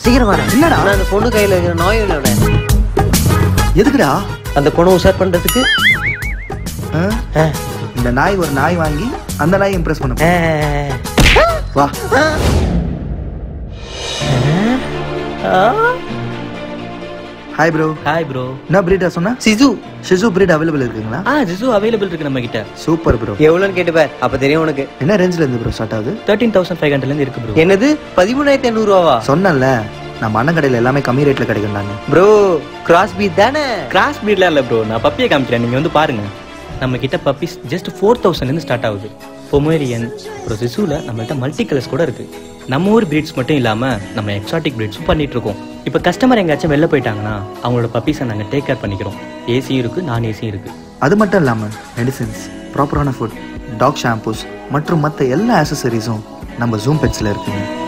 சீக்கிரம் வாடா என்னடா? நான் அந்த பொண்ணு கையில இருக்கிற நோயோட எதுக்குடா அந்த பொண்ணை உஷார் பண்றதுக்கு ஆ? ஆ. இந்த நாய் ஒரு நாய் வாங்கி அந்த நாய் இம்ப்ரெஸ் பண்ண ஆ. வா ஹாய் ப்ரோ ஹாய் ப்ரோ என்ன பிரீடா சொன்னா சிசு ஷிசு பிரீட் அவைலபிள் இருக்குங்களா ஆ ஜிசு அவைலபிள் இருக்கு நம்ம கிட்ட சூப்பர் ப்ரோ எவ்வளோன்னு கேட்டுப்பார் அப்ப தெரியும் உனக்கு என்ன ரேஞ்சில இருந்து ப்ரோ ஸ்டார்ட் ஆகுது தேர்ட்டீன் தௌசண்ட் ஃபைவ் ஹண்ட்ரட்லேருந்து இருக்கு ப்ரோ என்னது பதிமூணாயிரத்தி ஐநூறு ரூபாவா சொன்னேன்ல நம்ம அண்ணன் கடையில் எல்லாமே கம்மி ரேட்ல கிடைக்கும்டாங்க ப்ரோ கிராஸ் பீட் தானே கிராஸ் பீட்லாம் இல்லை ப்ரோ நான் பப்பியை காமிக்கிறேன் நீங்கள் வந்து பாருங்க நம்ம கிட்ட பப்பீஸ் ஜஸ்ட் ஃபோர் தௌசண்ட்லேருந்து ஸ்டார்ட் ஆகுது பொமேரியன் அப்புறம் சிசுவில் நம்மள்ட்ட மல்டி கலர்ஸ் கூட இருக்கு நம்ம ஊர் பிரீட்ஸ் மட்டும் இல்லாமல் நம்ம எக்ஸாட்டிக் பிரீட்ஸும் பண்ணிட்டு இருக்கோம் இப்போ கஸ்டமர் எங்கேயாச்சும் வெளில போயிட்டாங்கன்னா அவங்களோட பப்பீஸை நாங்கள் டேக் கேர் பண்ணிக்கிறோம் ஏசியும் இருக்கு நான் ஏசியும் இருக்கு அது மட்டும் இல்லாம மெடிசின்ஸ் ப்ராப்பரான ஃபுட் டாக் ஷாம்பூஸ் மற்றும் மற்ற எல்லா ஆக்சசரிஸும் நம்ம ஜூம் பெட்ஸ்ல இருக்குங்க